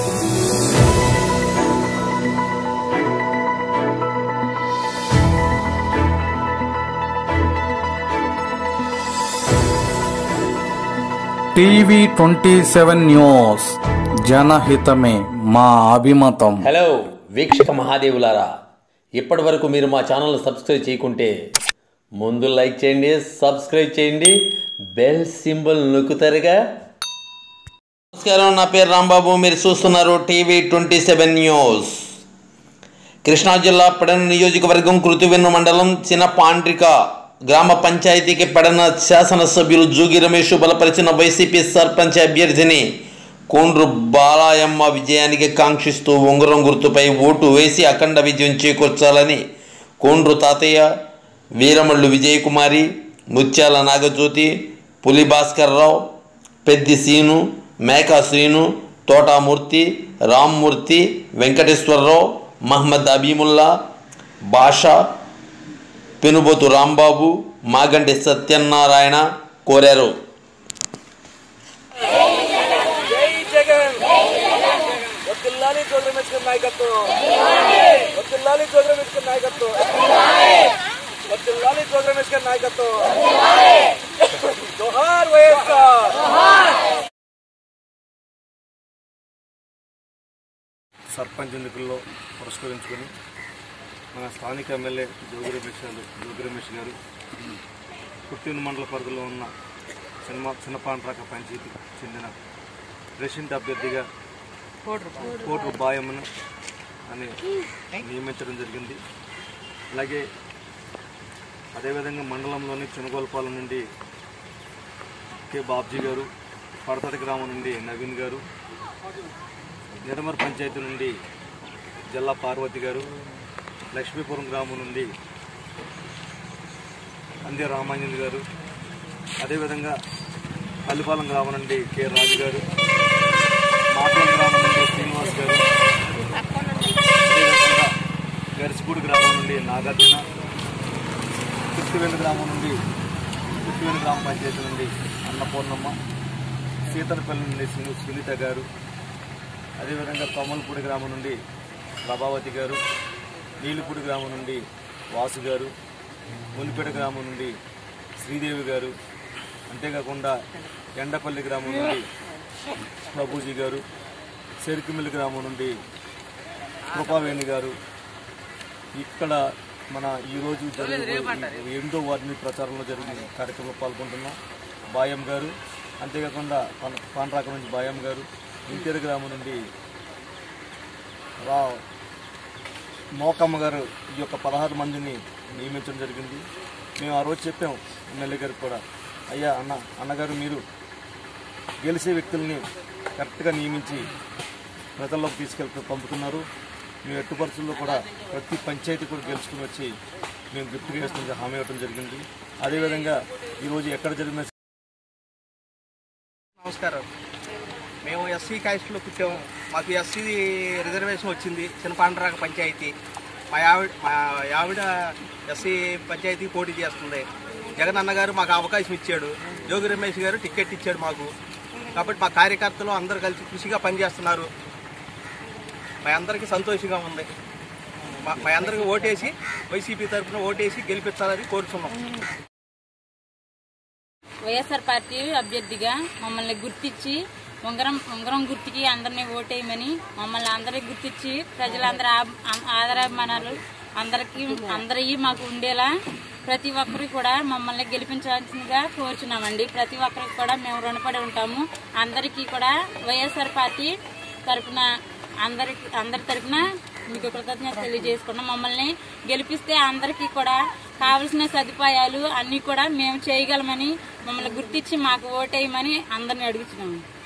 TV twenty seven news జనహితమే మా అభిమతం హలో వీక్షక మహాదేవులారా ఇప్పటి వరకు మీరు మా ఛానల్ సబ్స్క్రైబ్ చేయకుంటే ముందు లైక్ చేయండి సబ్స్క్రైబ్ చేయండి బెల్ సింబల్ నొక్కుతారుగా నమస్కారం నా పేరు రాంబాబు మీరు చూస్తున్నారు TV twenty seven news Krishna జిల్లా పెడన నియోజకవర్గం కృతివెన్ను మండలం చిన్నపాండ్రిక గ్రామ పంచాయతీకి పెడన శాసనసభ్యులు జూగి రమేష్ బలపరిచిన వైసీపీ సర్పంచ్ అభ్యర్థిని కోండ్రు బాలాయమ్మ విజయానికి కాంక్షిస్తూ ఉంగరం గుర్తుపై ఓటు వేసి అఖండ విజయం చేకూర్చాలని కోండ్రు తాతయ్య వీరమల్లు విజయకుమారి ముత్యాల నాగజ్యోతి పులి భాస్కర్రావు పెద్ది సీను మేకా శ్రీను తోటామూర్తి రామ్మూర్తి వెంకటేశ్వరరావు మహమ్మద్ అబీముల్లా బాషా పెనుబోతు రాంబాబు మాగంటి సత్యనారాయణ కోరారు జై జగన్ వద్దుల్లాలి జోగ్రమేశ్వర నాయకత్వం వద్దుల్లాలి జోగ్రమేశ్వర నాయకత్వం వద్దుల్లాలి జోగ్రమేశ్వర నాయకత్వం జోహార్ వైఎస్ఆర్ సర్పంచ్ ఎన్నికల్లో పురస్కరించుకొని మన స్థానిక ఎమ్మెల్యే జోగి రమేష్ గారు జోగి రమేష్ గారు పుట్టిన మండల పరిధిలో ఉన్న చిన్న చిన్నపాండ్రాక పంచాయతీకి చెందిన ప్రెసిడెంట్ అభ్యర్థిగా కోటు బాయమ్మను అని నియమించడం జరిగింది అలాగే అదేవిధంగా మండలంలోని చినగోలపాలెం నుండి కె బాబ్జీ గారు పడతడి గ్రామం నుండి నవీన్ గారు నిడమర్ పంచాయతీ నుండి జల్లా పార్వతి గారు లక్ష్మీపురం గ్రామం నుండి అందే రామాంజన్ గారు అదేవిధంగా పల్లిపాలెం గ్రామం నుండి కె రాజు గారు మాటలం గ్రామం నుండి శ్రీనివాస్ గారు అదేవిధంగా గరిసిపూడి గ్రామం నుండి నాగార్జున కుర్తివేలు గ్రామం నుండి కుర్తివేలు గ్రామ పంచాయతీ నుండి అన్నపూర్ణమ్మ సీతలపల్లి నుండి శ్రీ సునీత గారు అదేవిధంగా కొమ్మలపూడి గ్రామం నుండి ప్రభావతి గారు నీలుపూడి గ్రామం నుండి వాసు గారు మునిపేట గ్రామం నుండి శ్రీదేవి గారు అంతేకాకుండా ఎండపల్లి గ్రామం నుండి ప్రభుజీ గారు చెరుకుమిల్లి గ్రామం నుండి కృపావేణి గారు ఇక్కడ మన ఈరోజు జరిగే ఎనిమిదో వార్డుని ప్రచారంలో జరిగిన కార్యక్రమంలో పాల్గొంటున్నాం బాయం గారు అంతేకాకుండా పాన్- పాన్రాక నుంచి బాయం గారు ఇంకేరు గ్రామం నుండి రా మోకమ్మ గారు ఈ యొక్క పదహారు మందిని నియమించడం జరిగింది మేము ఆ రోజు చెప్పాం ఎమ్మెల్యే గారికి కూడా అయ్యా అన్న అన్నగారు మీరు గెలిచే వ్యక్తుల్ని కరెక్ట్గా నియమించి ప్రజల్లోకి తీసుకెళ్తూ పంపుతున్నారు మేము ఎట్టు పరిస్థితుల్లో కూడా ప్రతి పంచాయతీ కూడా గెలుచుకుని వచ్చి మేము గిఫ్ట్గా వేస్తుంది హామీ ఇవ్వడం జరిగింది అదేవిధంగా ఈరోజు ఎక్కడ జరిగిన నమస్కారం మేము ఎస్సీ కాస్ట్లో పుట్టాము మాకు ఎస్సీ రిజర్వేషన్ వచ్చింది చిన్నపాండ్రాక పంచాయతీ మా ఆవిడ మా ఆవిడ ఎస్సీ పంచాయతీ పోటీ చేస్తుంది జగన్ అన్న గారు మాకు అవకాశం ఇచ్చాడు జోగి రమేష్ గారు టికెట్ ఇచ్చాడు మాకు కాబట్టి మా కార్యకర్తలు అందరూ కలిసి కృషిగా పనిచేస్తున్నారు మా అందరికీ సంతోషంగా ఉంది మా మా అందరికీ ఓటేసి వైసీపీ తరఫున ఓటేసి గెలిపించాలని కోరుతున్నాం వైఎస్ఆర్ పార్టీ అభ్యర్థిగా మమ్మల్ని గుర్తించి ఉంగరం ఉంగరం గుర్తుకి అందరినీ ఓటేయమని మమ్మల్ని అందరినీ గుర్తించి ప్రజలందరూ ఆ- ఆదరాభిమానాలు అందరికీ అందరివి మాకు ఉండేలా ప్రతి ఒక్కరు కూడా మమ్మల్ని గెలిపించాల్సిందిగా కోరుచున్నామండి ప్రతి ఒక్కరికి కూడా మేము రుణపడి ఉంటాము అందరికీ కూడా వైఎస్ఆర్ పార్టీ తరపున అందరి అందరి తరపున మీకు కృతజ్ఞత తెలియజేసుకున్నాం మమ్మల్ని గెలిపిస్తే అందరికీ కూడా కావలసిన సదుపాయాలు అన్నీ కూడా మేము చేయగలమని మమ్మల్ని గుర్తించి మాకు ఓటేయమని అందరిని అడుగుతున్నాము